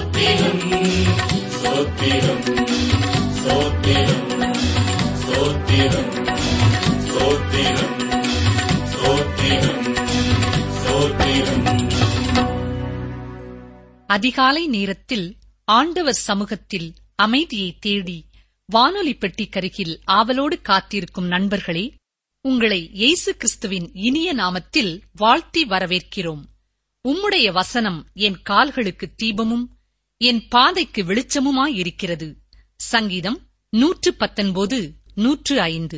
சோத்திரம் சோத்திரம் சோத்திரம் சோத்திரம் சோத்திரம் சோத்திரம் சோத்திரம் அதிகாலை நேரத்தில் ஆண்டவர் சமூகத்தில் அமைதியை தேடி வானொலி பெட்டிக்கருகில் ஆவலோடு காத்திருக்கும் நண்பர்களே உங்களை இயேசு கிறிஸ்துவின் இனிய நாமத்தில் வாழ்த்தி வரவேற்கிறோம் உம்முடைய வசனம் என் கால்களுக்கு தீபமும் என் பாதைக்கு வெளிச்சமுமாயிருக்கிறது சங்கீதம் நூற்று பத்தொன்பது நூற்று ஐந்து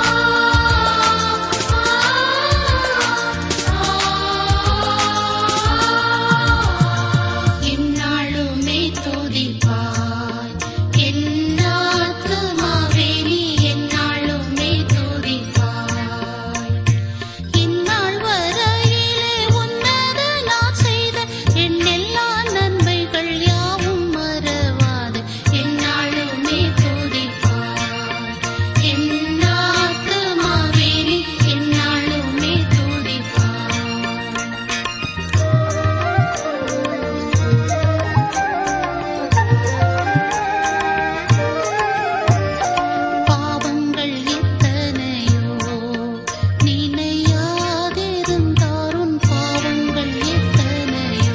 என்னாலுமே துதிப்பாய் என் ஆத்துமாவே நீ என்னாலுமே துதிப்பாய் இந்நாள் வரையிலே உன்னத நான் செய்த என் எல்லா நன்மைகள் யாவும் மறவாது என்னாலுமே துதிப்பாய் என் ஆத்துமாவே நீ என்னாலுமே துதிப்பாய் பாவங்கள் எத்தனையோ நினையாதிருந்தாரும் பாவங்கள் எத்தனையோ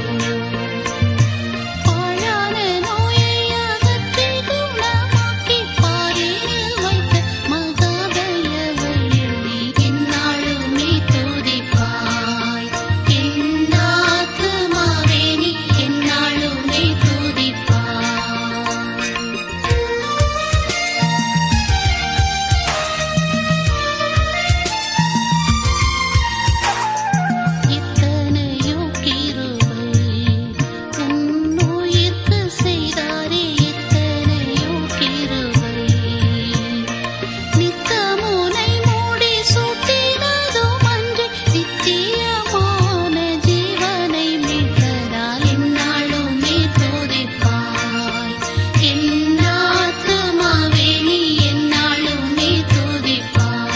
பாழான நோயை அகற்றி குணமாக்கி பாரினில் வைத்த மகாதயவள் நீ என்னாலுமே துதிப்பாய் என் ஆத்துமாவே நீ என்னாலுமே துதிப்பாய் எத்தனையோ கிருபை உன்னுயிர்க்கு செய்தாரே எத்தனையோ கிருபை நித்தமுனை மூடி சுட்டினதும் அன்று நித்தியமான ஜீவனை மீட்டதால் என்னாலுமே துதிப்பாய் என் ஆத்துமாவே நீ என்னாலுமே துதிப்பாய்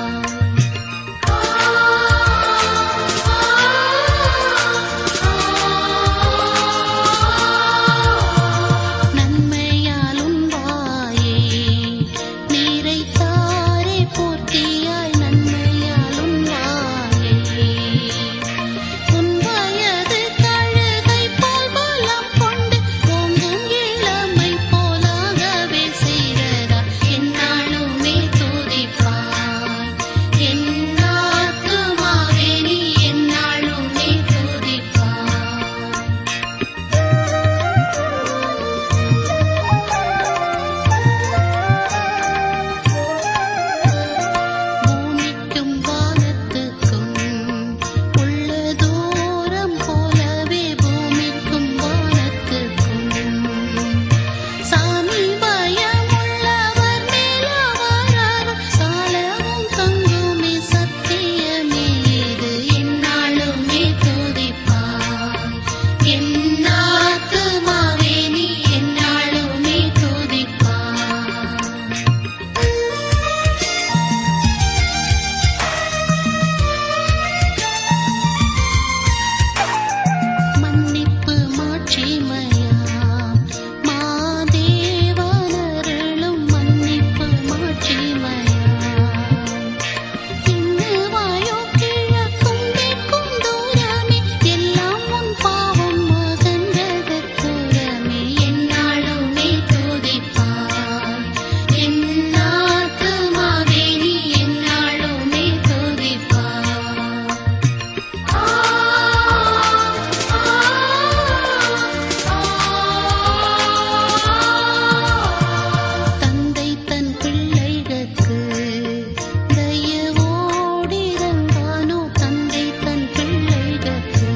நன்மையாலும் வாயே நிறைத்தாரே பூர்த்தியாய் நன்மையாலும் வாயே உன் வயது கழுதை போல் பலம் கொண்டு ஓங்கும் இளமை போலாகவே செய்ததா என்னாலுமே துதிப்பாய் என் ஆத்துமாவே நீ என்னாலுமே துதிப்பாய் பூமிக்கும் வானத்துக்கும் உள்ள தூரம் போலவே பூமிக்கும் வானத்துக்கும் சாமி பயமுள்ளவர் மேலவரார் சாலவும் தங்குமே சத்தியமே இது என்னாலுமே துதிப்பாய் என் ஆத்துமாவே நீ என்னாலுமே துதிப்பாய் மன்னிப்பு மாட்சிமையாம் மாதேவனருளும் மன்னிப்பு மாட்சிமையாம் இன்னுவாயோ கிழக்கும் தெற்கும் தூரமே எல்லாம் உன் பாவம் மகன்றதற்குரமே என்னாலுமே துதிப்பாய் என் ஆத்துமாவே நீ என்னாலுமே துதிப்பாய் தந்தை தன் பிள்ளைகளுக்கு தயவோடிருந்தானோ தந்தை தன் பிள்ளைகளுக்கு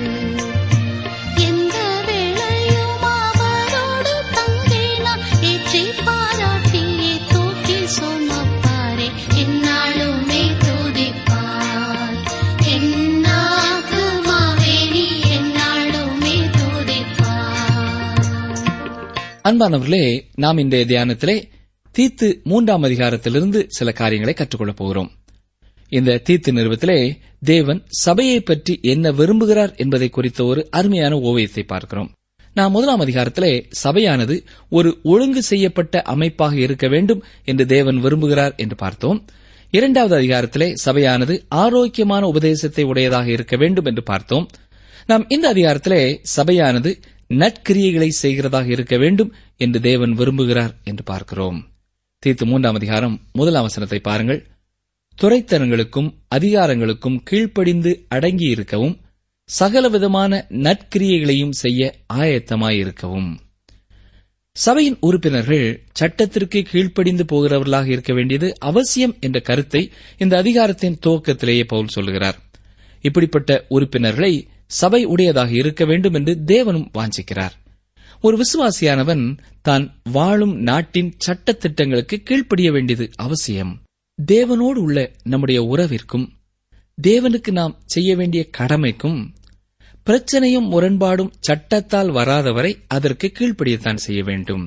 எந்த வேளையும் அவரோடு தங்கினான் ஏற்றி பாராட்டியே தூக்கி சுமப்பாரே என்னாலுமே துதிப்பார் என்னாகுமாவே நீ என்னாலுமே துதிப்பார் அன்பானவர்களே நாம் இன்றைய தியானத்திலே தீத்து மூன்றாம் அதிகாரத்திலிருந்து சில காரியங்களை கற்றுக்கொள்ளப் போகிறோம் இந்த தீத்து நிறுவத்திலே தேவன் சபையை பற்றி என்ன விரும்புகிறார் என்பதை குறித்த ஒரு அருமையான ஓவியத்தை பார்க்கிறோம் நாம் முதலாம் அதிகாரத்திலே சபையானது ஒரு ஒழுங்கு செய்யப்பட்ட அமைப்பாக இருக்க வேண்டும் என்று தேவன் விரும்புகிறார் என்று பார்த்தோம் இரண்டாவது அதிகாரத்திலே சபையானது ஆரோக்கியமான உபதேசத்தை உடையதாக இருக்க வேண்டும் என்று பார்த்தோம் நாம் இந்த அதிகாரத்திலே சபையானது நற்கிரியைகளை செய்கிறதாக இருக்க வேண்டும் என்று தேவன் விரும்புகிறார் என்று பார்க்கிறோம் தீத்து மூன்றாம் அதிகாரம் முதலாம் வசனத்தை பாருங்கள் துறைத்தனங்களுக்கும் அதிகாரங்களுக்கும் கீழ்ப்படிந்து அடங்கியிருக்கவும் சகலவிதமான நற்கிரியைகளையும் செய்ய ஆயத்தமாயிருக்கவும் சபையின் உறுப்பினர்கள் சட்டத்திற்கு கீழ்ப்படிந்து போகிறவர்களாக இருக்க வேண்டியது அவசியம் என்ற கருத்தை இந்த அதிகாரத்தின் துவக்கத்திலேயே பவுல் சொல்லுகிறார் இப்படிப்பட்ட உறுப்பினர்களை சபை உடையதாக இருக்க வேண்டும் என்று தேவனும் வாஞ்சிக்கிறார் ஒரு விசுவாசியானவன் தான் வாழும் நாட்டின் சட்டத்திட்டங்களுக்கு கீழ்ப்படிய வேண்டியது அவசியம் தேவனோடு உள்ள நம்முடைய உறவிற்கும் தேவனுக்கு நாம் செய்ய வேண்டிய கடமைக்கும் பிரச்சனையும் முரண்பாடும் சட்டத்தால் வராதவரை அதற்கு கீழ்ப்படியத்தான் செய்ய வேண்டும்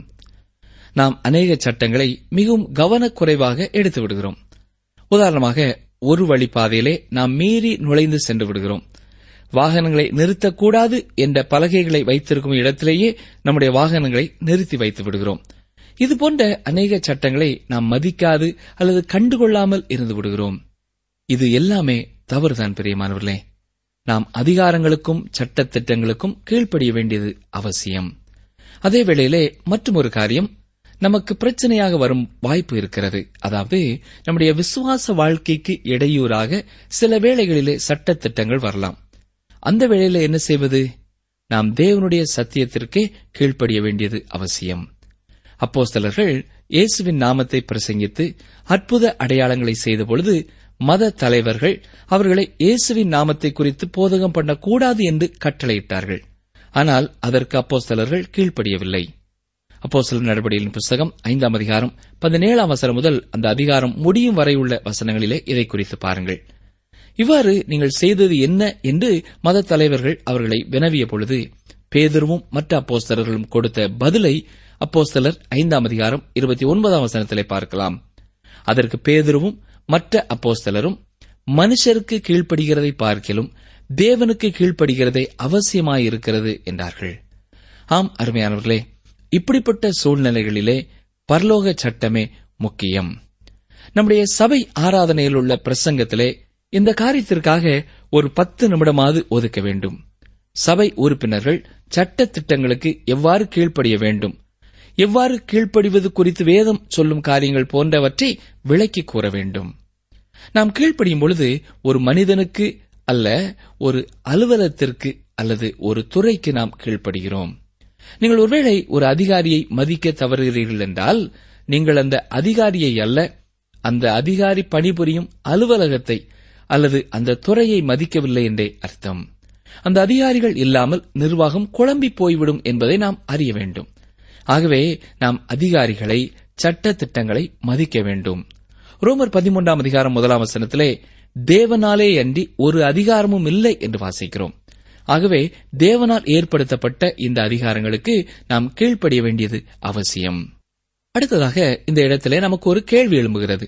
நாம் அநேக சட்டங்களை மிகவும் கவனக்குறைவாக எடுத்து விடுகிறோம் உதாரணமாக ஒரு வழிப்பாதையிலே நாம் மீறி நுழைந்து சென்று விடுகிறோம் வாகனங்களை நிறுத்தக்கூடாது என்ற பலகைகளை வைத்திருக்கும் இடத்திலேயே நம்முடைய வாகனங்களை நிறுத்தி வைத்து விடுகிறோம் இதுபோன்ற அநேக சட்டங்களை நாம் மதிக்காது அல்லது கண்டுகொள்ளாமல் இருந்து விடுகிறோம் இது எல்லாமே தவறுதான் பிரியமானவர்களே நாம் அதிகாரங்களுக்கும் சட்டத்திட்டங்களுக்கும் கீழ்ப்படிய வேண்டியது அவசியம் அதே வேளையிலே மற்றொரு காரியம் நமக்கு பிரச்சனையாக வரும் வாய்ப்பு இருக்கிறது அதாவது நம்முடைய விசுவாச வாழ்க்கைக்கு இடையூறாக சில வேளைகளிலே சட்டத்திட்டங்கள் வரலாம் அந்த வேளையில என்ன செய்வது நாம் தேவனுடைய சத்தியத்திற்கே கீழ்ப்படிய வேண்டியது அவசியம் அப்போஸ்தலர்கள் இயேசுவின் நாமத்தை பிரசங்கித்து அற்புத அடையாளங்களை செய்த பொழுது மத தலைவர்கள் அவர்களை இயேசுவின் நாமத்தை குறித்து போதகம் பண்ணக்கூடாது என்று கட்டளையிட்டார்கள் ஆனால் அதற்கு அப்போஸ்தலர்கள் கீழ்ப்படியவில்லை அப்போஸ்தலர் நடவடிக்கையின் புஸ்தகம் ஐந்தாம் அதிகாரம் பதினேழாம் வசனம் முதல் அந்த அதிகாரம் முடியும் வரை உள்ள வசனங்களிலே இதை குறித்து பாருங்கள் இவ்வாறு நீங்கள் செய்தது என்ன என்று மத தலைவர்கள் அவர்களை வினவிய பொழுது பேதருவும் மற்ற அப்போஸ்தலர்களும் கொடுத்த பதிலை அப்போஸ்தலர் ஐந்தாம் அதிகாரம் இருபத்தி ஒன்பதாம் வசனத்திலே பார்க்கலாம் அதற்கு பேதுருவும் மற்ற அப்போஸ்தலரும் மனுஷருக்கு கீழ்ப்படுகிறதை பார்க்கிலும் தேவனுக்கு கீழ்ப்படுகிறதே அவசியமாயிருக்கிறது என்றார்கள் ஆம் அருமையானவர்களே இப்படிப்பட்ட சூழ்நிலைகளிலே பரலோக சட்டமே முக்கியம் நம்முடைய சபை ஆராதனையில் உள்ள பிரசங்கத்திலே இந்த காரியத்திற்காக ஒரு பத்து நிமிடமாவது ஒதுக்க வேண்டும் சபை உறுப்பினர்கள் சட்ட திட்டங்களுக்கு எவ்வாறு கீழ்ப்படிய வேண்டும் எவ்வாறு கீழ்ப்படிவது குறித்து வேதம் சொல்லும் காரியங்கள் போன்றவற்றை விளக்கி கூற வேண்டும் நாம் கீழ்ப்படியும் பொழுது ஒரு மனிதனுக்கு அல்ல ஒரு அலுவலகத்திற்கு அல்லது ஒரு துறைக்கு நாம் கீழ்ப்படுகிறோம் நீங்கள் ஒருவேளை ஒரு அதிகாரியை மதிக்க தவறுகிறீர்கள் என்றால் நீங்கள் அந்த அதிகாரியை அல்ல அந்த அதிகாரி பணிபுரியும் அலுவலகத்தை அல்லது அந்த துறையை மதிக்கவில்லை என்றே அர்த்தம் அந்த அதிகாரிகள் இல்லாமல் நிர்வாகம் குழம்பி போய்விடும் என்பதை நாம் அறிய வேண்டும் ஆகவே நாம் அதிகாரிகளை சட்ட திட்டங்களை மதிக்க வேண்டும் ரோமர் பதிமூன்றாம் அதிகாரம் முதலாம் வசனத்திலே தேவனாலே அன்றி ஒரு அதிகாரமும் இல்லை என்று வாசிக்கிறோம் ஆகவே தேவனால் ஏற்படுத்தப்பட்ட இந்த அதிகாரங்களுக்கு நாம் கீழ்ப்படிய வேண்டியது அவசியம் அடுத்ததாக இந்த இடத்திலே நமக்கு ஒரு கேள்வி எழும்புகிறது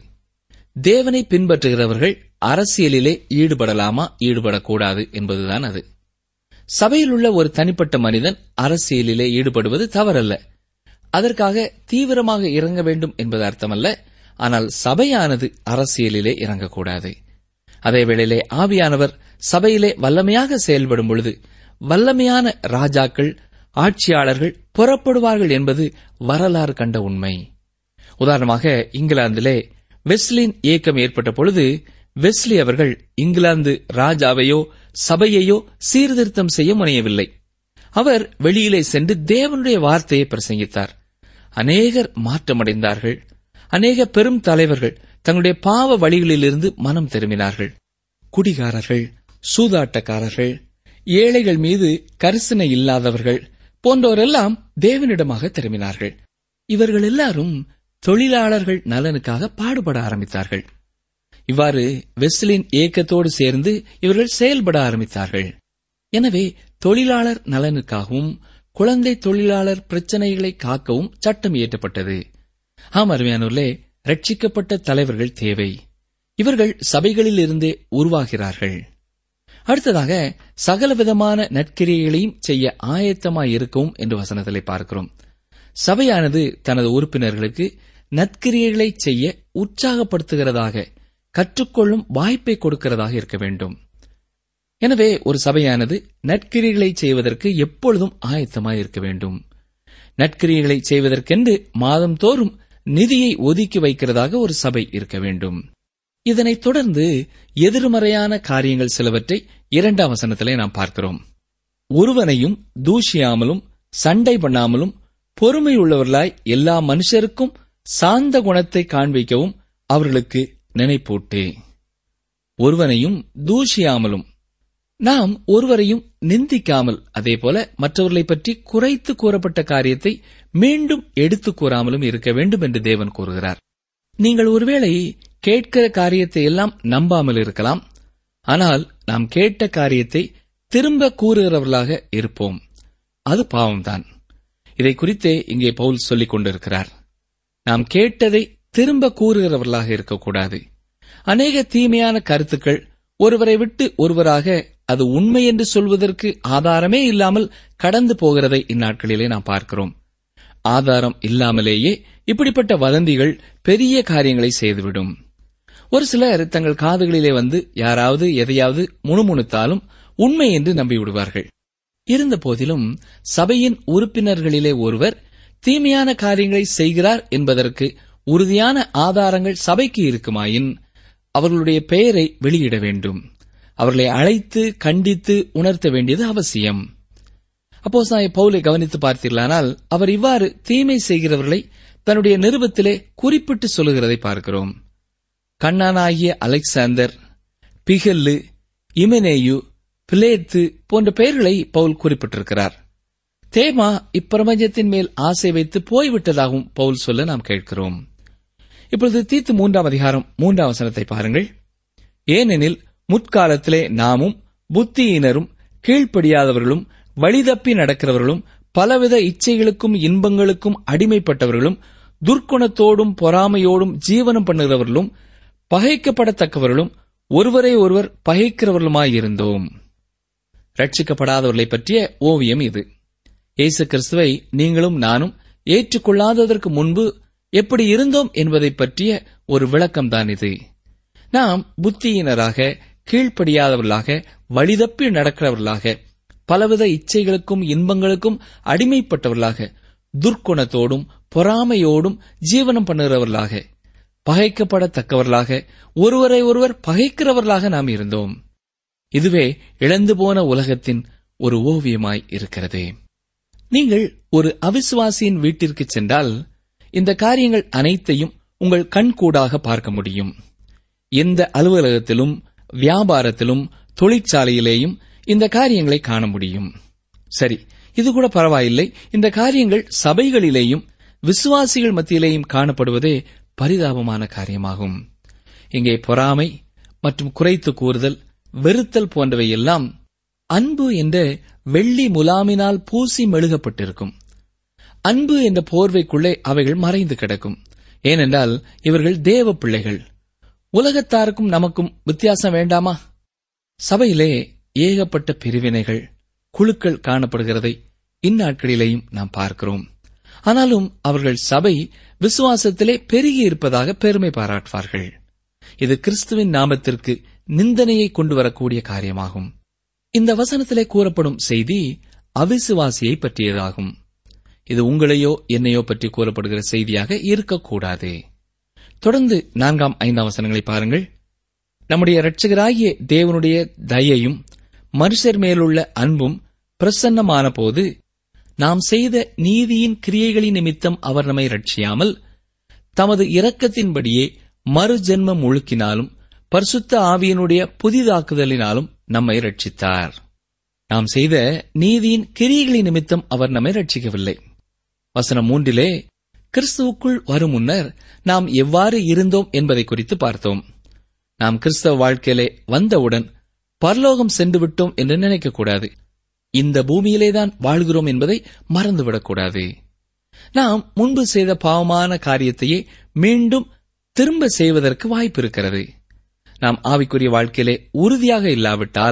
தேவனை பின்பற்றுகிறவர்கள் அரசியலிலே ஈடுபடலாமா ஈடுபடக்கூடாது என்பதுதான் அது சபையில் உள்ள ஒரு தனிப்பட்ட மனிதன் அரசியலிலே ஈடுபடுவது தவறல்ல அதற்காக தீவிரமாக இறங்க வேண்டும் என்பது அர்த்தமல்ல ஆனால் சபையானது அரசியலிலே இறங்கக்கூடாது அதே வேளையிலே ஆவியானவர் சபையிலே வல்லமையாக செயல்படும் பொழுது வல்லமையான ராஜாக்கள் ஆட்சியாளர்கள் புறப்படுவார்கள் என்பது வரலாறு கண்ட உண்மை உதாரணமாக இங்கிலாந்திலே வெஸ்லின் இயக்கம் ஏற்பட்ட பொழுது வெஸ்லி அவர்கள் இங்கிலாந்து ராஜாவையோ சபையையோ சீர்திருத்தம் செய்ய முனையவில்லை அவர் வெளியிலே சென்று தேவனுடைய வார்த்தையை பிரசங்கித்தார் அநேகர் மாற்றமடைந்தார்கள் அநேக பெரும் தலைவர்கள் தங்களுடைய பாவ வழிகளிலிருந்து மனம் திரும்பினார்கள் குடிகாரர்கள் சூதாட்டக்காரர்கள் ஏழைகள் மீது கரிசனை இல்லாதவர்கள் போன்றோரெல்லாம் தேவனிடமாக திரும்பினார்கள் இவர்கள் எல்லாரும் தொழிலாளர்கள் நலனுக்காக பாடுபட ஆரம்பித்தார்கள் இவ்வாறு வெஸ்லின் இயக்கத்தோடு சேர்ந்து இவர்கள் செயல்பட ஆரம்பித்தார்கள் எனவே தொழிலாளர் நலனுக்காகவும் குழந்தை தொழிலாளர் பிரச்சனைகளை காக்கவும் சட்டம் இயற்றப்பட்டது ஆம் அருமையானூர்லே ரட்சிக்கப்பட்ட தலைவர்கள் தேவை இவர்கள் சபைகளில் இருந்தே உருவாகிறார்கள் அடுத்ததாக சகலவிதமான நற்கிரியைகளையும் செய்ய ஆயத்தமாயிருக்கவும் என்று வசனத்திலே பார்க்கிறோம் சபையானது தனது உறுப்பினர்களுக்கு நற்கிரியைகளை செய்ய உற்சாகப்படுத்துகிறதாக கற்றுக்கொள்ளும் வாய்ப்பை கொடுக்கிறதாக இருக்க வேண்டும் எனவே ஒரு சபையானது நற்கிரியைகளை செய்வதற்கு எப்பொழுதும் ஆயத்தமாய் இருக்க வேண்டும் நற்கிரியைகளை செய்வதற்கென்று மாதந்தோறும் நிதியை ஒதுக்கி வைக்கிறதாக ஒரு சபை இருக்க வேண்டும் இதனைத் தொடர்ந்து எதிர்மறையான காரியங்கள் சிலவற்றை இரண்டாம் வசனத்திலே நாம் பார்க்கிறோம் ஒருவனையும் தூஷியாமலும் சண்டை பண்ணாமலும் பொறுமை உள்ளவர்களாய் எல்லா மனுஷருக்கும் சாந்த குணத்தை காண்பிக்கவும் அவர்களுக்கு நினைப்பூட்டு ஒருவனையும் தூஷியாமலும் நாம் ஒருவரையும் நிந்திக்காமல் அதேபோல மற்றவர்களை பற்றி குறைத்து கூறப்பட்ட காரியத்தை மீண்டும் எடுத்து கூறாமலும் இருக்க வேண்டும் என்று தேவன் கூறுகிறார் நீங்கள் ஒருவேளை கேட்கிற காரியத்தை எல்லாம் நம்பாமல் இருக்கலாம் ஆனால் நாம் கேட்ட காரியத்தை திரும்ப கூறுகிறவர்களாக இருப்போம் அது பாவம்தான் இதை குறித்தே இங்கே பவுல் சொல்லிக் கொண்டிருக்கிறார் நாம் கேட்டதை திரும்ப கூறுகிறவர்களாக இருக்கக்கூடாது அநேக தீமையான கருத்துக்கள் ஒருவரை விட்டு ஒருவராக அது உண்மை என்று சொல்வதற்கு ஆதாரமே இல்லாமல் கடந்து போகிறதை இந்நாட்களிலே நாம் பார்க்கிறோம் ஆதாரம் இல்லாமலேயே இப்படிப்பட்ட வதந்திகள் பெரிய காரியங்களை செய்துவிடும் ஒரு சிலர் தங்கள் காதுகளிலே வந்து யாராவது எதையாவது முணுமுணுத்தாலும் உண்மை என்று நம்பிவிடுவார்கள் இருந்த போதிலும் சபையின் உறுப்பினர்களிலே ஒருவர் தீமையான காரியங்களை செய்கிறார் என்பதற்கு உறுதியான ஆதாரங்கள் சபைக்கு இருக்குமாயின் அவர்களுடைய பெயரை வெளியிட வேண்டும் அவர்களை அழைத்து கண்டித்து உணர்த்த வேண்டியது அவசியம் அப்போ பவுலை கவனித்து பார்த்தீர்களானால் அவர் இவ்வாறு தீமை செய்கிறவர்களை தன்னுடைய நிருபத்திலே குறிப்பிட்டு சொல்லுகிறதை பார்க்கிறோம் கண்ணானாகிய அலெக்சாந்தர் பிகல்லு இமெனேயு பிளேத்து போன்ற பெயர்களை பவுல் குறிப்பிட்டிருக்கிறார் தேமா இப்பிரபஞ்சத்தின் மேல் ஆசை வைத்து போய்விட்டதாகவும் பவுல் சொல்ல நாம் கேட்கிறோம் இப்பொழுது தீத்து மூன்றாம் அதிகாரம் மூன்றாம் வசனத்தை பாருங்கள் ஏனெனில் முற்காலத்திலே நாமும் புத்தியினரும் கீழ்ப்படியாதவர்களும் வழிதப்பி நடக்கிறவர்களும் பலவித இச்சைகளுக்கும் இன்பங்களுக்கும் அடிமைப்பட்டவர்களும் துர்க்குணத்தோடும் பொறாமையோடும் ஜீவனம் பண்ணுகிறவர்களும் பகைக்கப்படத்தக்கவர்களும் ஒருவரை ஒருவர் பகைக்கிறவர்களுமாயிருந்தோம் ரட்சிக்கப்படாதவர்களை பற்றிய ஓவியம் இது இயேசு கிறிஸ்துவை நீங்களும் நானும் ஏற்றுக்கொள்ளாததற்கு முன்பு எப்படி இருந்தோம் என்பதை பற்றிய ஒரு விளக்கம்தான் இது நாம் புத்தியினராக கீழ்ப்படியாதவர்களாக வழிதப்பி நடக்கிறவர்களாக பலவித இச்சைகளுக்கும் இன்பங்களுக்கும் அடிமைப்பட்டவர்களாக துர்க்குணத்தோடும் பொறாமையோடும் ஜீவனம் பண்ணுகிறவர்களாக பகைக்கப்படத்தக்கவர்களாக ஒருவரை ஒருவர் பகைக்கிறவர்களாக நாம் இருந்தோம் இதுவே இழந்து போன உலகத்தின் ஒரு ஓவியமாய் இருக்கிறது நீங்கள் ஒரு அவிசுவாசியின் வீட்டிற்கு சென்றால் இந்த காரியங்கள் அனைத்தையும் உங்கள் கண்கூடாக பார்க்க முடியும் எந்த அலுவலகத்திலும் வியாபாரத்திலும் தொழிற்சாலையிலேயும் இந்த காரியங்களை காண முடியும் சரி இது கூட பரவாயில்லை இந்த காரியங்கள் சபைகளிலேயும் விசுவாசிகள் மத்தியிலேயும் காணப்படுவதே பரிதாபமான காரியமாகும் இங்கே பொறாமை மற்றும் குறைத்து கூறுதல் வெறுத்தல் போன்றவை எல்லாம் அன்பு என்ற வெள்ளி முலாமினால் பூசி மெழுகப்பட்டிருக்கும் அன்பு என்ற போர்வைக்குள்ளே அவைகள் மறைந்து கிடக்கும் ஏனென்றால் இவர்கள் தேவ பிள்ளைகள் உலகத்தாருக்கும் நமக்கும் வித்தியாசம் வேண்டாமா சபையிலே ஏகப்பட்ட பிரிவினைகள் குழுக்கள் காணப்படுகிறதை இந்நாட்களிலேயும் நாம் பார்க்கிறோம் ஆனாலும் அவர்கள் சபை விசுவாசத்திலே பெருகி இருப்பதாக பெருமை பாராட்டுவார்கள் இது கிறிஸ்துவின் நாமத்திற்கு நிந்தனையை கொண்டு வரக்கூடிய காரியமாகும் இந்த வசனத்திலே கூறப்படும் செய்தி அவிசுவாசியை பற்றியதாகும் இது உங்களையோ என்னையோ பற்றி கூறப்படுகிற செய்தியாக இருக்கக்கூடாது தொடர்ந்து நான்காம் ஐந்தாம் வசனங்களை பாருங்கள் நம்முடைய இரட்சகராகிய தேவனுடைய தயையும் மனுஷர் மேலுள்ள அன்பும் பிரசன்னமான போது நாம் செய்த நீதியின் கிரியைகளின் நிமித்தம் அவர் நம்மை ரட்சியாமல் தமது இரக்கத்தின்படியே மறு ஜென்மம் முழுக்கினாலும் பரிசுத்த ஆவியினுடைய புதிதாக்குதலினாலும் நம்மை ரட்சித்தார் நாம் செய்த நீதியின் கிரியைகளின் நிமித்தம் அவர் நம்மை ரட்சிக்கவில்லை வசனம் மூன்றிலே கிறிஸ்துவுக்குள் வரும் முன்னர் நாம் எவ்வாறு இருந்தோம் என்பதை குறித்து பார்த்தோம் நாம் கிறிஸ்தவ வாழ்க்கையிலே வந்தவுடன் பரலோகம் சென்று விட்டோம் என்று நினைக்கக்கூடாது இந்த பூமியிலேதான் வாழ்கிறோம் என்பதை மறந்துவிடக்கூடாது நாம் முன்பு செய்த பாவமான காரியத்தையே மீண்டும் திரும்ப செய்வதற்கு வாய்ப்பு இருக்கிறது நாம் ஆவிக்குரிய வாழ்க்கையிலே உறுதியாக இல்லாவிட்டால்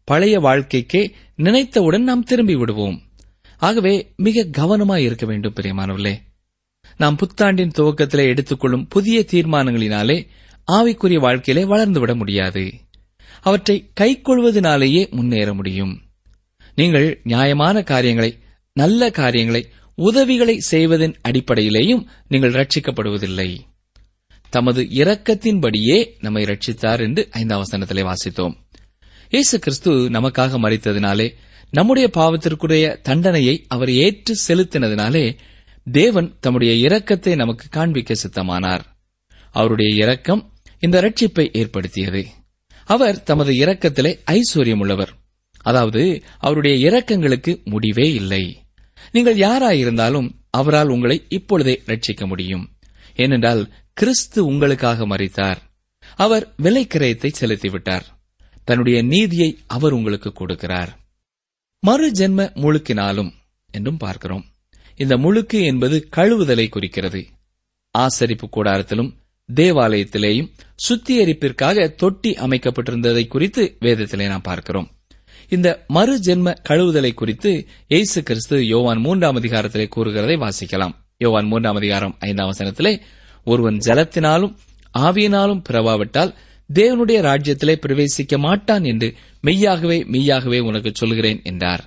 பழைய வாழ்க்கைக்கே நினைத்தவுடன் நாம் திரும்பி விடுவோம் ஆகவே மிக கவனமாய் இருக்க வேண்டும் பிரியமானவர்களே நாம் புத்தாண்டின் துவக்கத்திலே எடுத்துக்கொள்ளும் புதிய தீர்மானங்களினாலே ஆவிக்குரிய வாழ்க்கையிலே வளர்ந்துவிட முடியாது அவற்றை கைக்கொள்வதனாலேயே முன்னேற முடியும் நீங்கள் நியாயமான காரியங்களை நல்ல காரியங்களை உதவிகளை செய்வதன் அடிப்படையிலேயும் நீங்கள் ரட்சிக்கப்படுவதில்லை தமது இரக்கத்தின்படியே நம்மை ரட்சித்தார் என்று ஐந்தாம் வசனத்திலே வாசித்தோம் இயேசு கிறிஸ்து நமக்காக மறித்ததினாலே நம்முடைய பாவத்திற்குரிய தண்டனையை அவர் ஏற்று செலுத்தினதினாலே தேவன் தம்முடைய இரக்கத்தை நமக்கு காண்பிக்க சித்தமானார் அவருடைய இரக்கம் இந்த ரட்சிப்பை ஏற்படுத்தியது அவர் தமது இரக்கத்திலே ஐஸ்வர்யமுள்ளவர் அதாவது அவருடைய இரக்கங்களுக்கு முடிவே இல்லை நீங்கள் யாராயிருந்தாலும் அவரால் உங்களை இப்பொழுதே ரட்சிக்க முடியும் ஏனென்றால் கிறிஸ்து உங்களுக்காக மறித்தார் அவர் விலைக்கிரயத்தை செலுத்திவிட்டார் தன்னுடைய நீதியை அவர் உங்களுக்கு கொடுக்கிறார் மறு ஜென்ம முழுக்கினாலும் என்றும் பார்க்கிறோம் இந்த முழுக்கு என்பது கழுவுதலை குறிக்கிறது ஆசரிப்பு கூடாரத்திலும் தேவாலயத்திலேயும் சுத்திகரிப்பிற்காக தொட்டி அமைக்கப்பட்டிருந்ததை குறித்து வேதத்திலே நாம் பார்க்கிறோம் இந்த மறு ஜென்ம கழுவுதலை குறித்து இயேசு கிறிஸ்து யோவான் மூன்றாம் அதிகாரத்திலே கூறுகிறதை வாசிக்கலாம் யோவான் மூன்றாம் அதிகாரம் ஐந்தாம் வசனத்திலே ஒருவன் ஜலத்தினாலும் ஆவியினாலும் பிறவாவிட்டால் தேவனுடைய ராஜ்யத்திலே பிரவேசிக்க மாட்டான் என்று மெய்யாகவே மெய்யாகவே உனக்கு சொல்கிறேன் என்றார்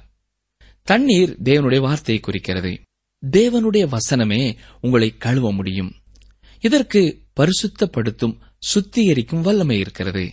தண்ணீர் தேவனுடைய வார்த்தையை குறிக்கிறது தேவனுடைய வசனமே உங்களை கழுவ முடியும் இதற்கு பரிசுத்தப்படுத்தும் சுத்திகரிக்கும் வல்லமை இருக்கிறது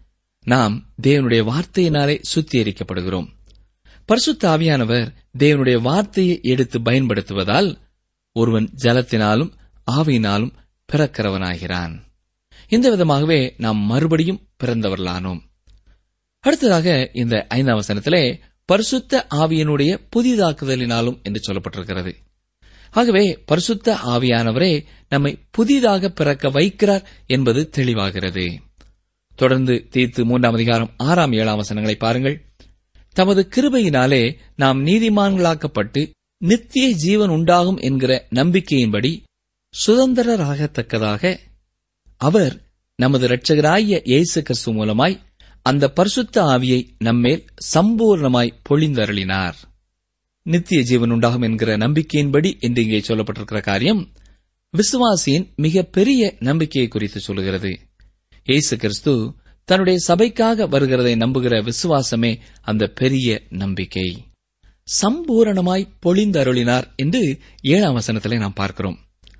நாம் தேவனுடைய வார்த்தையினாலே சுத்திகரிக்கப்படுகிறோம் பரிசுத்த ஆவியானவர் தேவனுடைய வார்த்தையை எடுத்து பயன்படுத்துவதால் ஒருவன் ஜலத்தினாலும் ஆவியினாலும் பிறக்கிறவனாகிறான் இந்த விதமாகவே நாம் மறுபடியும் பிறந்தவர்களானோம் அடுத்ததாக இந்த ஐந்தாம் வசனத்திலே பரிசுத்த ஆவியனுடைய புதிதாக்குதலினாலும் என்று சொல்லப்பட்டிருக்கிறது ஆகவே பரிசுத்த ஆவியானவரே நம்மை புதிதாக பிறக்க வைக்கிறார் என்பது தெளிவாகிறது தொடர்ந்து தீர்த்து மூன்றாம் அதிகாரம் ஆறாம் ஏழாம் வசனங்களை பாருங்கள் தமது கிருபையினாலே நாம் நீதிமான்களாக்கப்பட்டு நித்திய ஜீவன் உண்டாகும் என்கிற நம்பிக்கையின்படி சுதந்திரராகத்தக்கதாக அவர் நமது இரட்சகராகிய இயேசு கிறிஸ்து மூலமாய் அந்த பரிசுத்த ஆவியை நம்மேல் சம்பூர்ணமாய் பொழிந்தருளினார் நித்திய ஜீவன் உண்டாகும் என்கிற நம்பிக்கையின்படி என்று இங்கே சொல்லப்பட்டிருக்கிற காரியம் விசுவாசியின் மிக பெரிய நம்பிக்கையை குறித்து சொல்லுகிறது இயேசு கிறிஸ்து தன்னுடைய சபைக்காக வருகிறதை நம்புகிற விசுவாசமே அந்த பெரிய நம்பிக்கை சம்பூரணமாய் பொழிந்தருளினார் என்று ஏழாம் வசனத்திலே நாம் பார்க்கிறோம்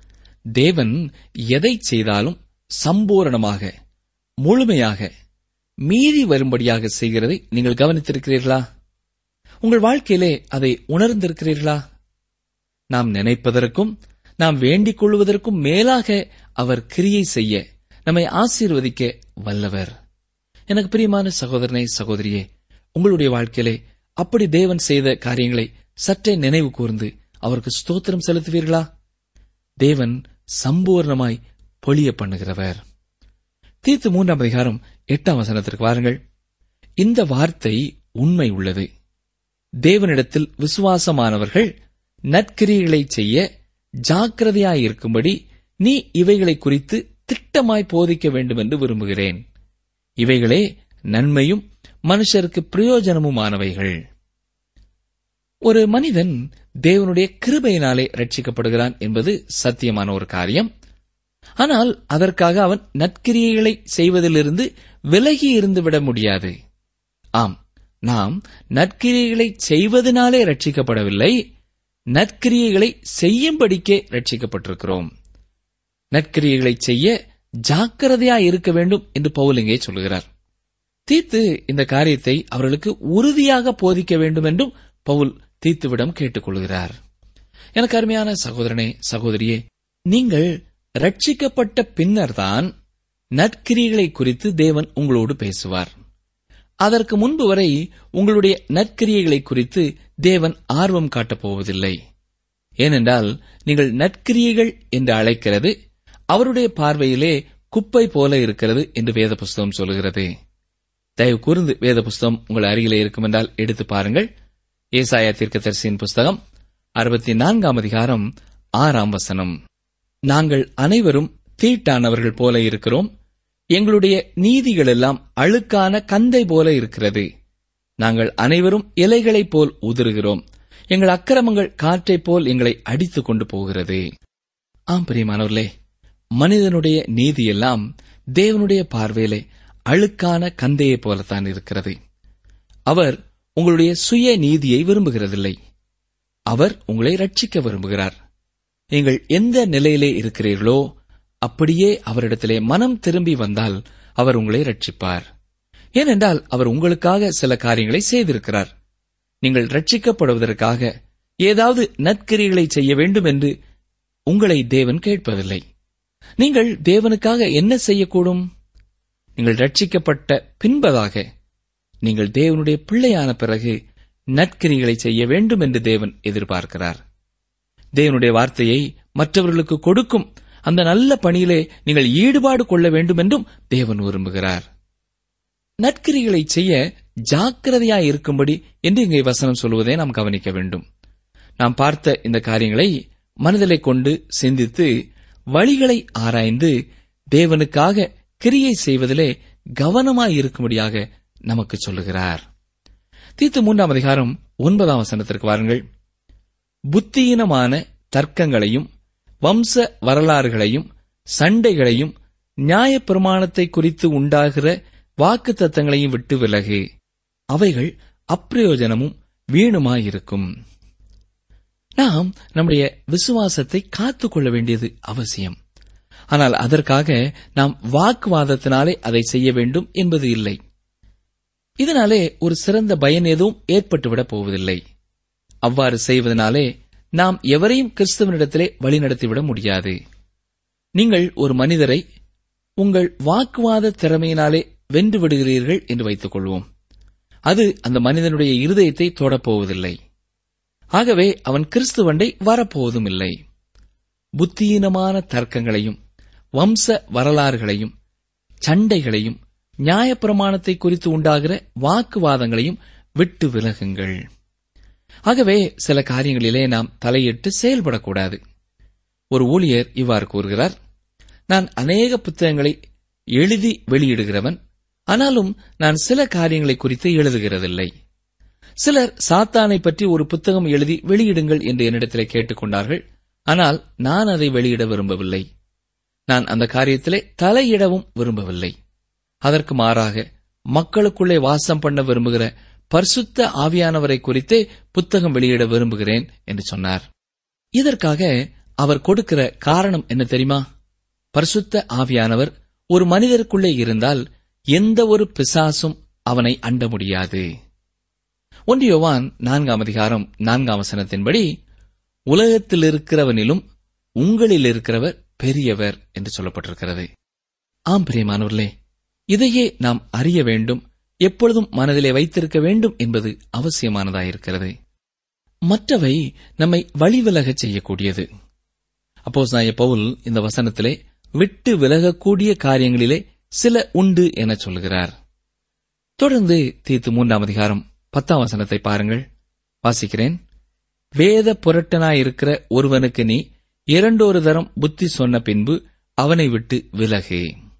தேவன் எதை செய்தாலும் சம்பூரணமாக முழுமையாக மீறி வரும்படியாக செய்கிறதை நீங்கள் கவனித்திருக்கிறீர்களா உங்கள் வாழ்க்கையிலே அதை உணர்ந்திருக்கிறீர்களா நாம் நினைப்பதற்கும் நாம் வேண்டிக் கொள்வதற்கும் மேலாக அவர் கிரியை செய்ய நம்மை ஆசீர்வதிக்க வல்லவர் எனக்கு பிரியமான சகோதரனே சகோதரியே உங்களுடைய வாழ்க்கையிலே அப்படி தேவன் செய்த காரியங்களை சற்றே நினைவு கூர்ந்து அவருக்கு ஸ்தோத்திரம் செலுத்துவீர்களா தேவன் சம்பூர்ணமாய் பொழிய பண்ணுகிறவர் தீர்த்து மூன்றாம் அதிகாரம் எட்டாம் வசனத்திற்கு வாருங்கள் இந்த வார்த்தை உண்மை உள்ளது தேவனிடத்தில் விசுவாசமானவர்கள் நற்கிரியைகளை செய்ய ஜாக்கிரதையாயிருக்கும்படி நீ இவைகளை குறித்து திட்டமாய் போதிக்க வேண்டும் என்று விரும்புகிறேன் இவைகளே நன்மையும் மனுஷருக்கு பிரயோஜனமுமானவைகள் ஒரு மனிதன் தேவனுடைய கிருபையினாலே ரட்சிக்கப்படுகிறான் என்பது சத்தியமான ஒரு காரியம் ஆனால் அதற்காக அவன் நற்கிரியைகளை செய்வதிலிருந்து விலகி இருந்து விட முடியாது ஆம் நாம் நற்கிரியைகளை செய்வதனாலே ரட்சிக்கப்படவில்லை நற்கிரியைகளை செய்யும்படிக்கே ரட்சிக்கப்பட்டிருக்கிறோம் நற்கிரியைகளை செய்ய ஜாக்கிரதையா இருக்க வேண்டும் என்று பவுல் இங்கே சொல்கிறார் தீத்து இந்த காரியத்தை அவர்களுக்கு உறுதியாக போதிக்க வேண்டும் என்றும் பவுல் தீத்துவிடம் கேட்டுக்கொள்கிறார் எனக்கு அருமையான சகோதரனே சகோதரியே நீங்கள் ரட்சிக்கப்பட்ட பின்னர்தான் நற்கிரிகளை குறித்து தேவன் உங்களோடு பேசுவார் அதற்கு முன்பு வரை உங்களுடைய நற்கிரியைகளை குறித்து தேவன் ஆர்வம் காட்டப் போவதில்லை ஏனென்றால் நீங்கள் நற்கிரியைகள் என்று அழைக்கிறது அவருடைய பார்வையிலே குப்பை போல இருக்கிறது என்று வேத புஸ்தகம் சொல்கிறது தயவு கூர்ந்து வேத புஸ்தகம் உங்கள் அருகிலே இருக்கும் என்றால் எடுத்து பாருங்கள் ஏசாயா தீர்க்கதரிசியின் புஸ்தகம் அறுபத்தி நான்காம் அதிகாரம் ஆறாம் வசனம் நாங்கள் அனைவரும் தீட்டானவர்கள் போல இருக்கிறோம் எங்களுடைய நீதிகளெல்லாம் அழுக்கான கந்தை போல இருக்கிறது நாங்கள் அனைவரும் இலைகளைப் போல் உதிருகிறோம் எங்கள் அக்கிரமங்கள் காற்றைப் போல் எங்களை அடித்துக் கொண்டு போகிறது ஆம் பிரியமானவர்களே மனிதனுடைய நீதியெல்லாம் தேவனுடைய பார்வையிலே அழுக்கான கந்தையைப் போலத்தான் இருக்கிறது அவர் உங்களுடைய சுய நீதியை விரும்புகிறதில்லை அவர் உங்களை ரட்சிக்க விரும்புகிறார் நீங்கள் எந்த நிலையிலே இருக்கிறீர்களோ அப்படியே அவரிடத்திலே மனம் திரும்பி வந்தால் அவர் உங்களை ரட்சிப்பார் ஏனென்றால் அவர் உங்களுக்காக சில காரியங்களை செய்திருக்கிறார் நீங்கள் ரட்சிக்கப்படுவதற்காக ஏதாவது நற்கிரிகளை செய்ய வேண்டும் என்று உங்களை தேவன் கேட்பதில்லை நீங்கள் தேவனுக்காக என்ன செய்யக்கூடும் நீங்கள் ரட்சிக்கப்பட்ட பின்பதாக நீங்கள் தேவனுடைய பிள்ளையான பிறகு நற்கிரிகளை செய்ய வேண்டும் என்று தேவன் எதிர்பார்க்கிறார் தேவனுடைய வார்த்தையை மற்றவர்களுக்கு கொடுக்கும் அந்த நல்ல பணியிலே நீங்கள் ஈடுபாடு கொள்ள வேண்டும் என்றும் தேவன் விரும்புகிறார் நற்கிரிகளை செய்ய ஜாக்கிரதையாய் இருக்கும்படி என்று இங்கே வசனம் சொல்வதை நாம் கவனிக்க வேண்டும் நாம் பார்த்த இந்த காரியங்களை மனதிலே கொண்டு சிந்தித்து வழிகளை ஆராய்ந்து தேவனுக்காக கிரியை செய்வதிலே கவனமாய் இருக்கும்படியாக நமக்கு சொல்லுகிறார் தீத்து மூன்றாம் அதிகாரம் ஒன்பதாம் வசனத்திற்கு வாருங்கள் புத்தியீனமான தர்க்கங்களையும் வம்ச வரலாறுகளையும் சண்டைகளையும் நியாயப்பிரமாணத்தை குறித்து உண்டாகிற வாக்கு தத்தங்களையும் விட்டு விலகு அவைகள் அப்பிரயோஜனமும் வீணுமாயிருக்கும் நாம் நம்முடைய விசுவாசத்தை காத்துக்கொள்ள வேண்டியது அவசியம் ஆனால் அதற்காக நாம் வாக்குவாதத்தினாலே அதை செய்ய வேண்டும் என்பது இல்லை இதனாலே ஒரு சிறந்த பயன் எதுவும் ஏற்பட்டுவிடப் போவதில்லை அவ்வாறு செய்வதனாலே நாம் எவரையும் கிறிஸ்துவனிடத்திலே வழிநடத்திவிட முடியாது நீங்கள் ஒரு மனிதரை உங்கள் வாக்குவாத திறமையினாலே வென்று விடுகிறீர்கள் என்று வைத்துக் கொள்வோம் அது அந்த மனிதனுடைய இருதயத்தை தொடப்போவதில்லை ஆகவே அவன் கிறிஸ்துவண்டை வரப்போவதும் இல்லை புத்தியீனமான தர்க்கங்களையும் வம்ச வரலாறுகளையும் சண்டைகளையும் நியாயப்பிரமாணத்தை குறித்து உண்டாகிற வாக்குவாதங்களையும் விட்டு விலகுங்கள் ஆகவே சில காரியங்களிலே நாம் தலையிட்டு செயல்படக்கூடாது ஒரு ஊழியர் இவ்வாறு கூறுகிறார் நான் அநேக புத்தகங்களை எழுதி வெளியிடுகிறவன் ஆனாலும் நான் சில காரியங்களை குறித்து எழுதுகிறதில்லை சிலர் சாத்தானை பற்றி ஒரு புத்தகம் எழுதி வெளியிடுங்கள் என்று என்னிடத்திலே கேட்டுக்கொண்டார்கள் ஆனால் நான் அதை வெளியிட விரும்பவில்லை நான் அந்த காரியத்திலே தலையிடவும் விரும்பவில்லை அதற்கு மாறாக மக்களுக்குள்ளே வாசம் பண்ண விரும்புகிற பரிசுத்த ஆவியானவரை குறித்தே புத்தகம் வெளியிட விரும்புகிறேன் என்று சொன்னார் இதற்காக அவர் கொடுக்கிற காரணம் என்ன தெரியுமா பரிசுத்த ஆவியானவர் ஒரு மனிதருக்குள்ளே இருந்தால் எந்த ஒரு பிசாசும் அவனை அண்ட முடியாது ஒன்றியோவான் நான்காம் அதிகாரம் நான்காம் வசனத்தின்படி உலகத்தில் இருக்கிறவனிலும் உங்களில் இருக்கிறவர் பெரியவர் என்று சொல்லப்பட்டிருக்கிறது ஆம் பிரியமானவர்களே இதையே நாம் அறிய வேண்டும் எப்பொழுதும் மனதிலே வைத்திருக்க வேண்டும் என்பது அவசியமானதாயிருக்கிறது மற்றவை நம்மை வழிவிலகச் செய்யக்கூடியது அப்போஸ் நாய பவுல் இந்த வசனத்திலே விட்டு விலகக்கூடிய காரியங்களிலே சில உண்டு என சொல்கிறார் தொடர்ந்து தீத்து மூன்றாம் அதிகாரம் பத்தாம் வசனத்தை பாருங்கள் வாசிக்கிறேன் வேத புரட்டனாயிருக்கிற ஒருவனுக்கு நீ இரண்டொரு தரம் புத்தி சொன்ன பின்பு அவனை விட்டு விலகு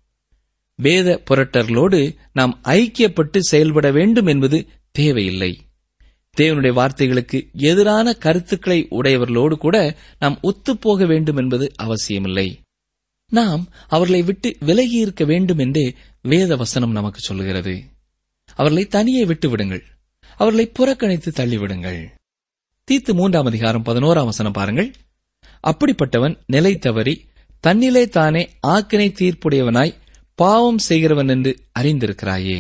வேத புரட்டர்களோடு நாம் ஐக்கியப்பட்டு செயல்பட வேண்டும் என்பது தேவையில்லை தேவனுடைய வார்த்தைகளுக்கு எதிரான கருத்துக்களை உடையவர்களோடு கூட நாம் ஒத்துப்போக வேண்டும் என்பது அவசியமில்லை நாம் அவர்களை விட்டு விலகி இருக்க வேண்டும் என்றே வேத வசனம் நமக்கு சொல்லுகிறது அவர்களை தனியே விட்டு விடுங்கள் அவர்களை புறக்கணித்து தள்ளிவிடுங்கள் தீத்து மூன்றாம் அதிகாரம் பதினோராம் வசனம் பாருங்கள் அப்படிப்பட்டவன் நிலை தவறி தன்னிலே தானே ஆக்கினை தீர்ப்புடையவனாய் பாவம் செய்கிறவன் என்று அறிந்திருக்கிறாயே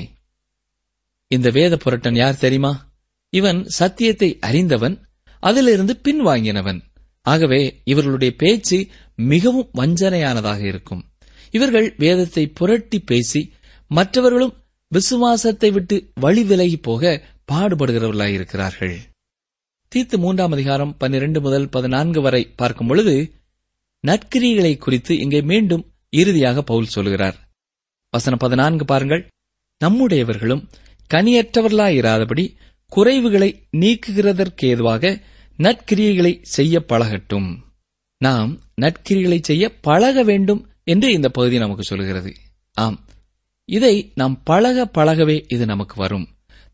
இந்த வேத புரட்டன் யார் தெரியுமா இவன் சத்தியத்தை அறிந்தவன் அதிலிருந்து பின்வாங்கினவன் ஆகவே இவர்களுடைய பேச்சு மிகவும் வஞ்சனையானதாக இருக்கும் இவர்கள் வேதத்தை புரட்டி பேசி மற்றவர்களும் விசுவாசத்தை விட்டு வழி விலகி போக பாடுபடுகிறவர்களாயிருக்கிறார்கள் தீத்து மூன்றாம் அதிகாரம் பன்னிரண்டு முதல் பதினான்கு வரை பார்க்கும் பொழுது நற்கிரிகளை குறித்து இங்கே மீண்டும் இறுதியாக பவுல் சொல்கிறார் வசனம் பதினான்கு பாருங்கள் நம்முடையவர்களும் கனியற்றவர்களாயிராதபடி குறைவுகளை நீக்குகிறதற்கேதுவாக நற்கிரியைகளை செய்ய பழகட்டும் நாம் நற்கிரிகளை செய்ய பழக வேண்டும் என்று இந்த பகுதி நமக்கு சொல்கிறது ஆம் இதை நாம் பழக பழகவே இது நமக்கு வரும்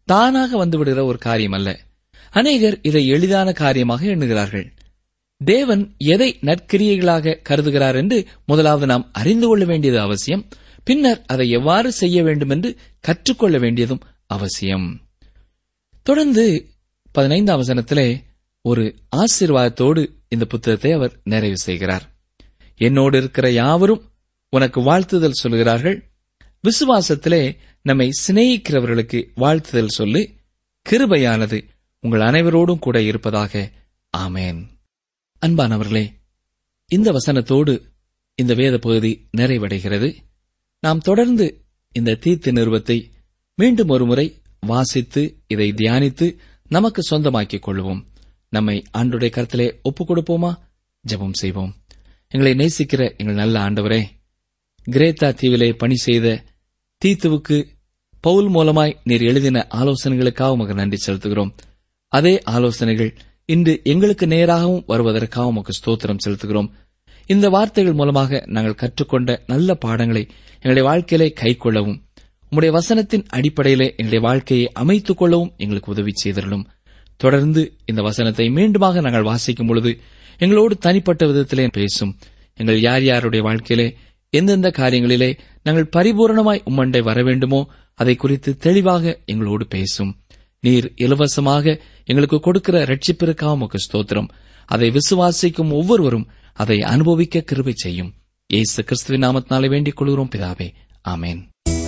தானாக வந்துவிடுகிற ஒரு காரியம் அல்ல அநேகர் இதை எளிதான காரியமாக எண்ணுகிறார்கள் தேவன் எதை நற்கிரியைகளாக கருதுகிறார் என்று முதலாவது நாம் அறிந்து கொள்ள வேண்டியது அவசியம் பின்னர் அதை எவ்வாறு செய்ய வேண்டும் என்று கற்றுக்கொள்ள வேண்டியதும் அவசியம் தொடர்ந்து பதினைந்தாம் வசனத்திலே ஒரு ஆசீர்வாதத்தோடு இந்த புத்தகத்தை அவர் நிறைவு செய்கிறார் என்னோடு இருக்கிற யாவரும் உனக்கு வாழ்த்துதல் சொல்கிறார்கள் விசுவாசத்திலே நம்மை சிநேகிக்கிறவர்களுக்கு வாழ்த்துதல் சொல்லு கிருபையானது உங்கள் அனைவரோடும் கூட இருப்பதாக ஆமேன் அன்பானவர்களே இந்த வசனத்தோடு இந்த வேத பகுதி நிறைவடைகிறது நாம் தொடர்ந்து இந்த தீர்த்து நிறுவத்தை மீண்டும் ஒருமுறை வாசித்து இதை தியானித்து நமக்கு சொந்தமாக்கிக் கொள்வோம் நம்மை ஆண்டுடைய கருத்திலே ஒப்புக் கொடுப்போமா ஜெபம் செய்வோம் எங்களை நேசிக்கிற எங்கள் நல்ல ஆண்டவரே கிரேத்தா தீவிலே பணி செய்த தீத்துவுக்கு பவுல் மூலமாய் நீர் எழுதின ஆலோசனைகளுக்காக உமக்கு நன்றி செலுத்துகிறோம் அதே ஆலோசனைகள் இன்று எங்களுக்கு நேராகவும் வருவதற்காக உமக்கு ஸ்தோத்திரம் செலுத்துகிறோம் இந்த வார்த்தைகள் மூலமாக நாங்கள் கற்றுக்கொண்ட நல்ல பாடங்களை எங்களுடைய வாழ்க்கையிலே கைக்கொள்ளவும் உம்முடைய வசனத்தின் அடிப்படையிலே எங்களுடைய வாழ்க்கையை அமைத்துக் கொள்ளவும் எங்களுக்கு உதவி செய்திருளும் தொடர்ந்து இந்த வசனத்தை மீண்டுமாக நாங்கள் வாசிக்கும் பொழுது எங்களோடு தனிப்பட்ட விதத்திலே பேசும் எங்கள் யார் யாருடைய வாழ்க்கையிலே எந்தெந்த காரியங்களிலே நாங்கள் பரிபூரணமாய் உம்மண்டை வர வேண்டுமோ அதை குறித்து தெளிவாக எங்களோடு பேசும் நீர் இலவசமாக எங்களுக்கு கொடுக்கிற ரட்சிப்பிற்காக உமக்கு ஸ்தோத்திரம் அதை விசுவாசிக்கும் ஒவ்வொருவரும் அதை அனுபவிக்க கிருபை செய்யும் ஏசு கிறிஸ்துவின் நாமத்தினாலே வேண்டிக் கொள்கிறோம் பிதாவே ஆமேன்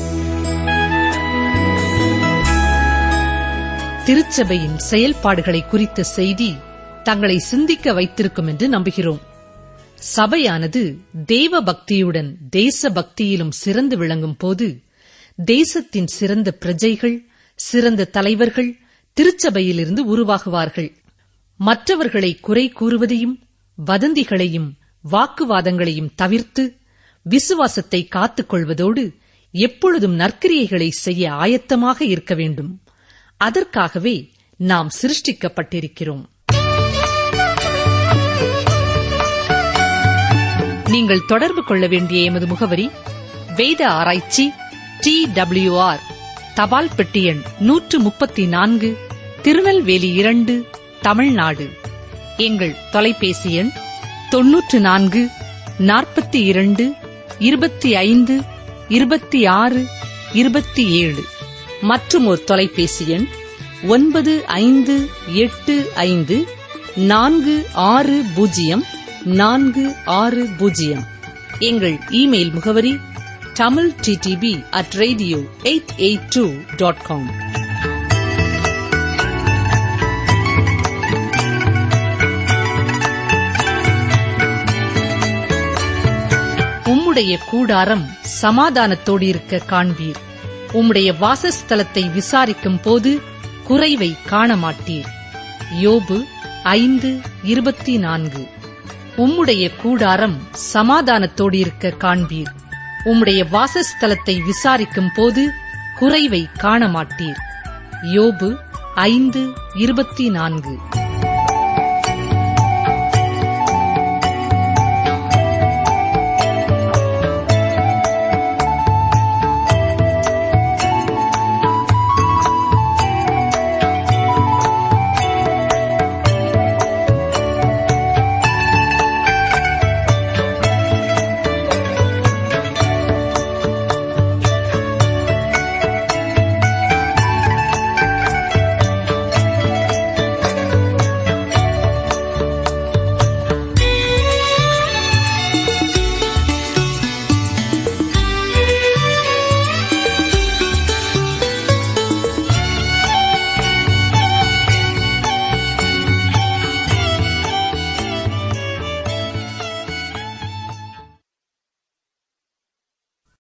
திருச்சபையின் செயல்பாடுகளை குறித்த செய்தி தங்களை சிந்திக்க வைத்திருக்கும் என்று நம்புகிறோம் சபையானது தேவ பக்தியுடன் தேச பக்தியிலும் சிறந்து விளங்கும் போது தேசத்தின் சிறந்த பிரஜைகள் சிறந்த தலைவர்கள் திருச்சபையிலிருந்து உருவாகுவார்கள் மற்றவர்களை குறை கூறுவதையும் வதந்திகளையும் வாக்குவாதங்களையும் தவிர்த்து விசுவாசத்தை காத்துக் கொள்வதோடு எப்பொழுதும் நற்கிரியைகளை செய்ய ஆயத்தமாக இருக்க வேண்டும் அதற்காகவே நாம் சிருஷ்டிக்கப்பட்டிருக்கிறோம் நீங்கள் தொடர்பு கொள்ள வேண்டிய எமது முகவரி வேத ஆராய்ச்சி டி ஆர் தபால் பெட்டி எண் நூற்று முப்பத்தி நான்கு திருநெல்வேலி இரண்டு தமிழ்நாடு எங்கள் தொலைபேசி எண் தொன்னூற்று நான்கு நாற்பத்தி இரண்டு இருபத்தி ஐந்து இருபத்தி ஆறு இருபத்தி ஏழு மற்றும் ஒரு தொலைபேசி எண் ஒன்பது ஐந்து எட்டு ஐந்து நான்கு ஆறு பூஜ்ஜியம் நான்கு ஆறு பூஜ்ஜியம் எங்கள் இமெயில் முகவரி Tamil DTP at radio eight eight two dot com உம்முடைய கூடாரம் சமாதானத்தோடு இருக்க காண்பீர் உம்முடைய வாசஸ்தலத்தை விசாரிக்கும் போது குறைவை காண மாட்டீர் யோபு ஐந்து இருபத்தி நான்கு உம்முடைய கூடாரம் சமாதானத்தோடு இருக்க காண்பீர் உம்முடைய வாசஸ்தலத்தை விசாரிக்கும் போது குறைவை காண மாட்டீர் யோபு ஐந்து இருபத்தி நான்கு